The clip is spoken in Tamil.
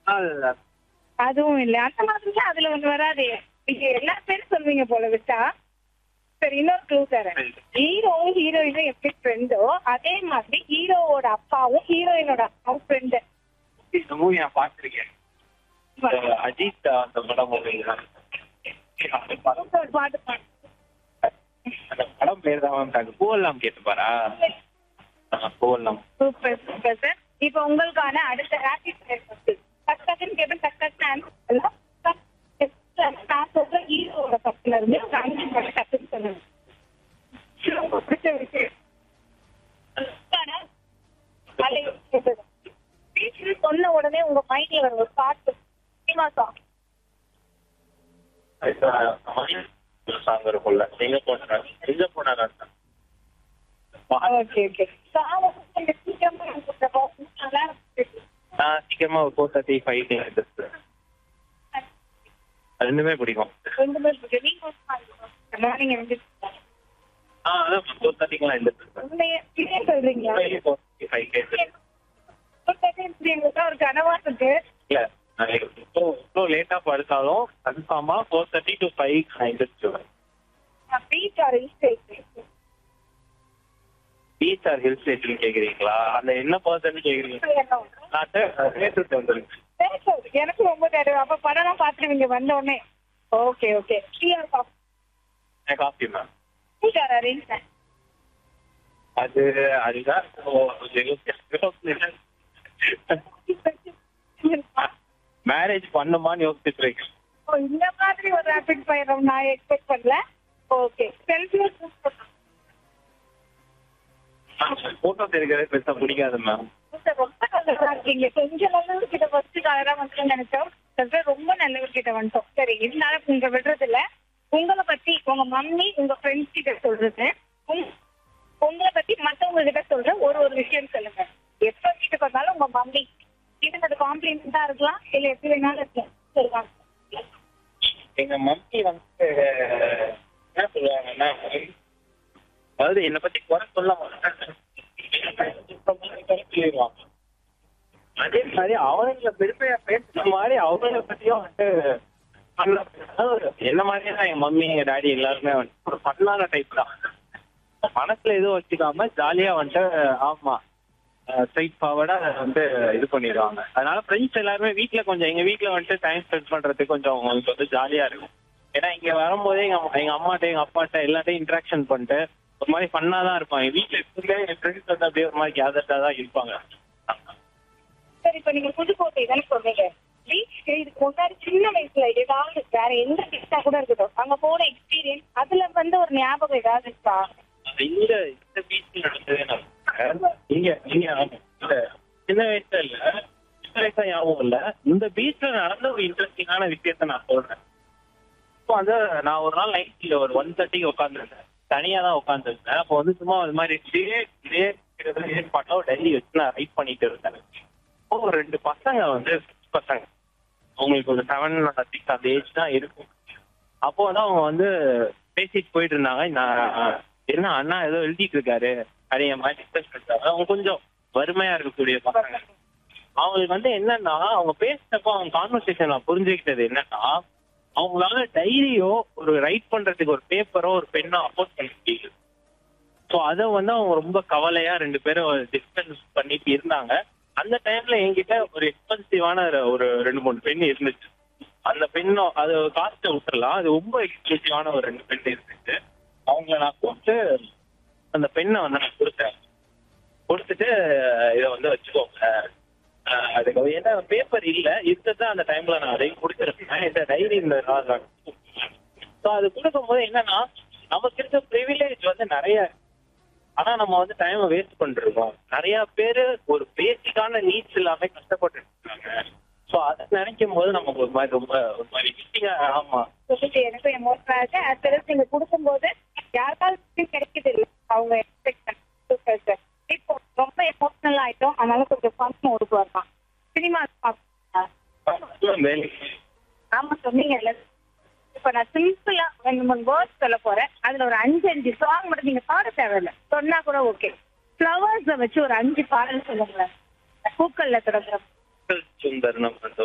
இல்ல அதுவும் இல்ல அந்த மாதிரி அதுல ஒண்ணு வராதே நீங்க எல்லா பேரும் சொல்லுவீங்க போல விட்டா சரி இன்னொரு க்ளூ தரேன் ஹீரோவும் ஹீரோயினும் எப்படி ஃப்ரெண்டோ அதே மாதிரி ஹீரோவோட அப்பாவும் ஹீரோயினோட அப்பாவும் ஃப்ரெண்டு இந்த மூவி நான் பார்த்திருக்கேன் இந்த அஜித் அந்த படம் போடுறீங்களா அந்த படம் ஒரு பாட்டு பாடு அந்த படம் பேர் தான் வந்து பூவெல்லாம் கேட்டுப்பாரா ஆ, பூவெல்லாம் சூப்பர் சூப்பர் சார் இப்போ உங்களுக்கான அடுத்த rapid fire question first second cable டக் டக் ஆன்சர் நான் சொல்ற ஹீரோவோட பக்கத்துல இருந்து அஞ்சு படம் டக்குன்னு சொல்லுங்க ரொம்ப பிடிச்ச விஷயம் அதுக்கான அதை கேட்டது. பீச்சில் சொன்ன உடனே உங்க மைண்ட்ல வர ஒரு பாட்டு சினிமா சாங் சாங் இருக்கும்ல எங்க போனா எங்க போனாரா ஓகே ஓகே சீக்கிரமா எனக்கு நல்லா இருக்கு. நான் சீக்கிரமா ஒரு ஃபோர் தேர்ட்டி ஃபைவ் ரெண்டுமே பிடிக்கும் ரெண்டுமே இருக்கு. நீங்க ஒரு பாட்டு மார்னிங் எழுந்திரிச்சு ஆ அதான் ஃபோர் தேர்ட்டிக்கெல்லாம் எழுந்திருப்பேன் உண்மையே இதே சொல்றீங்களா ஃபோர் தேர்ட்டி ஃபைவ் கேட்டு எங்களுக்கு ஒரு கனவா இருக்கு இல்ல நான் இப்போ இவ்வளோ லேட்டா படுத்தாலும் கன்ஃபார்மா ஃபோர் தேர்ட்டி டு ஃபைவ் நான் எழுந்திரிச்சுவேன் beach or hill station beach or hill station கேக்குறீங்களா அந்த என்ன பர்சன் கேக்குறீங்க நான் கேட்டுட்டு வந்துருக்கேன் எனக்கு ரொம்ப தெரியும் அப்ப படம் பாத்துருவீங்க வந்த உடனே ஓகே ஓகே டிஆர் என் காஃபி மேம் டிஆர் அரேஞ்ச் அது அதுதான் மேரேஜ் பண்ணுமான்னு யோசிச்சுட்டு இருக்கேன் ஓ இந்த மாதிரி ஒரு ரேபிட் ஃபயர் நான் எக்ஸ்பெக்ட் பண்ணல ஓகே செல்ஃபி போட்டோஸ் எடுக்கிறது பெருசா பிடிக்காது மேம் ரொம்ப நல்லவரா இருக்கீங்க கொஞ்சம் நல்லவர் கிட்ட ஃபர்ஸ்ட் கலரா வந்து நினைச்சோம் சில ரொம்ப நல்லவர் கிட்ட வந்துட்டோம் சரி இருந்தாலும் உங்க விடுறது இல்ல உங்களை பத்தி உங்க மம்மி உங்க ஃப்ரெண்ட்ஸ் கிட்ட சொல்றது உங்க- உங்களை பத்தி மத்தவங்க கிட்ட சொல்ற ஒரு ஒரு விஷயம் சொல்லுங்க எப்ப வீட்டுக்கு வந்தாலும் உங்க மம்மி இது அது காம்ப்ளிமெண்டா இருக்கலாம் இல்ல எப்படி வேணாலும் இருக்கலாம் சொல்லுவாங்க எங்க மம்மி வந்து என்ன சொல்லுவாங்கன்னா அதாவது என்னை பத்தி குறை சொல்ல மாட்டாங்க சொல்லிடுவாங்க அதே மாதிரி அவங்கள பெருமையா பேசுற மாதிரி அவங்கள பத்தியும் வந்துட்டு fun ஆ அதாவது என்ன மாதிரியே தான் எங்க மம்மி எங்க டாடி எல்லாருமே வந்துட்டு ஒரு ஃபன்னான டைப் தான் மனசுல எதுவும் வச்சுக்காம ஜாலியா வந்துட்டு ஆமா ஸ்ட்ரைட் ஃபார்வர்டா வந்து இது பண்ணிடுவாங்க அதனால ஃப்ரெண்ட்ஸ் எல்லாருமே வீட்ல கொஞ்சம் எங்க வீட்ல வந்துட்டு டைம் ஸ்பெண்ட் பண்றதுக்கு கொஞ்சம் அவங்களுக்கு வந்து ஜாலியா இருக்கும் ஏன்னா இங்க வரும்போதே எங்க அம்மா- எங்க அம்மாட்ட எங்க அப்பாட்ட எல்லாத்தையும் இன்ட்ராக்ஷன் பண்ணிட்டு ஒரு மாதிரி ஃபன்னா தான் இருப்பாங்க வீட்ல எப்பவுமே என் ஃப்ரெண்ட்ஸ் வந்து அப்படியே ஒரு மாதிரி கேதர்டா தான் இருப்பாங்க சரி இப்ப நீங்க புதுக்கோட்டை தானே சொன்னீங்க பீச் இதுக்கு முன்னாடி சின்ன வயசுல ஏதாவது வேற எந்த பீச்சா கூட இருக்கட்டும் அங்க போன எக்ஸ்பீரியன்ஸ் அதுல வந்து ஒரு ஞாபகம் ஏதாவது இருக்கா இந்த இந்த பீச் நடந்ததே நான் இங்க இங்க ஆமா. இல்ல சின்ன வயசுல இல்ல சின்ன வயசுல ஞாபகம் இல்ல இந்த பீச்ல நடந்த ஒரு இன்ட்ரெஸ்டிங்கான விஷயத்த நான் சொல்றேன் இப்போ வந்து நான் ஒரு நாள் நைட்ல ஒரு ஒன் தேர்ட்டிக்கு உட்காந்துருந்தேன் தனியா தான் உட்காந்துருந்தேன் அப்போ வந்து சும்மா ஒரு மாதிரி இதே இதே இதே பாட்டில் ஒரு டைரி வச்சு நான் ரைட் பண்ணிட்டு இருந்தேன் அப்போ ஒரு ரெண்டு பசங்க வந்து six பசங்க அவங்களுக்கு ஒரு செவன் சிக்ஸ் அந்த ஏஜ் தான் இருக்கும் அப்போ வந்து அவங்க வந்து பேசிட்டு போயிட்டு இருந்தாங்க நான் என்ன அண்ணா ஏதோ எழுதிட்டு இருக்காரு அது என் மாதிரி டிஸ்கஸ் பண்ணிட்டாங்க அவங்க கொஞ்சம் வறுமையா இருக்கக்கூடிய பசங்க அவங்களுக்கு வந்து என்னன்னா அவங்க பேசினப்போ அவங்க கான்வர்சேஷன் நான் புரிஞ்சுக்கிட்டது என்னன்னா அவங்களால டைரியோ ஒரு ரைட் பண்றதுக்கு ஒரு பேப்பரோ ஒரு பெண்ணோ அப்போஸ் பண்ண முடியுது ஸோ அதை வந்து அவங்க ரொம்ப கவலையா ரெண்டு பேரும் டிஸ்கஸ் பண்ணிட்டு இருந்தாங்க அந்த டைம்ல என்கிட்ட ஒரு எக்ஸ்பென்சிவான ஒரு ரெண்டு மூணு பெண் இருந்துச்சு அந்த பெண்ணும் அது காஸ்ட்டை விட்டுறலாம் அது ரொம்ப எக்ஸ்பென்சிவான ஒரு ரெண்டு பெண் இருந்துச்சு அவங்கள நான் கூப்பிட்டு அந்த பெண்ணை வந்து நான் கொடுத்தேன் கொடுத்துட்டு இதை வந்து வச்சுக்கோங்க அஹ் அதுக்கு ஏன்னா பேப்பர் இல்ல இருந்தது அந்த டைம்ல நான் அதையும் கொடுத்துருக்கேன் இந்த டைரி இந்த ஸோ அது கொடுக்கும்போது என்னன்னா நமக்கு இருக்க ப்ரிவிலேஜ் வந்து நிறைய இருக்கு. ஆனா நம்ம வந்து டைம் வேஸ்ட் பண்ணிருக்கோம் நிறைய பேரு ஒரு பேசிக்கான நீட்ஸ் இல்லாம கஷ்டப்பட்டு இருக்காங்க ஸோ அதை நினைக்கும் போது நமக்கு ஒரு மாதிரி ரொம்ப ஒரு மாதிரி விஷயம் ஆமா சொல்லிட்டு எனக்கு எமோஷனல் ஆச்சு அட் நீங்க கொடுக்கும்போது யாருக்காவது கிடைக்குது இல்லை அவங்க எக்ஸ்பெக்ட் சூப்பர் சார் இப்போ ரொம்ப எமோஷனல் ஆயிட்டோம் அதனால கொஞ்சம் ஃபன் மோடுக்கு வரலாம் சினிமா வேலைக்கு ஆமா சொன்னீங்கல்ல இப்ப நான் சிம்பிளா ரெண்டு மூணு வேர்ட்ஸ் சொல்ல போறேன் அதுல ஒரு அஞ்சு அஞ்சு சாங் மட்டும் நீங்க பாட தேவையில்ல சொன்னா கூட ஓகே ஃப்ளவர்ஸ வச்சு ஒரு அஞ்சு பாடல் சொல்லுங்களேன் பூக்கள்ல தொடங்குற சுந்தர் நம்ம